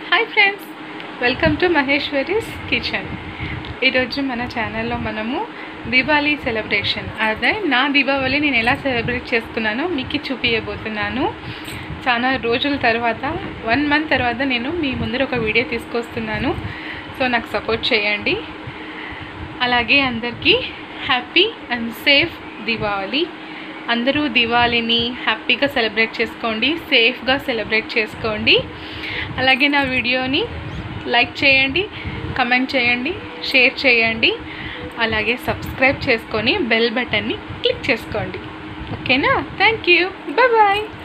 hi friends welcome to Maheshwari's kitchen ఈరోజు మన ఛానల్లో మనము దీపావళి సెలబ్రేషన్ అదే నా దీపావళి నేను ఎలా సెలబ్రేట్ చేసుకున్నానో మీకు చూపించబోతున్నాను చాలా రోజుల తర్వాత వన్ మంత్ తర్వాత నేను మీ ముందర ఒక వీడియో తీసుకొస్తున్నాను సో నాకు సపోర్ట్ చేయండి అలాగే అందరికీ హ్యాపీ అండ్ సేఫ్ దీపావళి అందరూ దివాళీని హ్యాపీగా సెలబ్రేట్ చేసుకోండి సేఫ్గా సెలబ్రేట్ చేసుకోండి అలాగే నా వీడియోని లైక్ చేయండి కమెంట్ చేయండి షేర్ చేయండి అలాగే సబ్స్క్రైబ్ చేసుకొని బెల్ బటన్ని క్లిక్ చేసుకోండి ఓకేనా థ్యాంక్ యూ బాయ్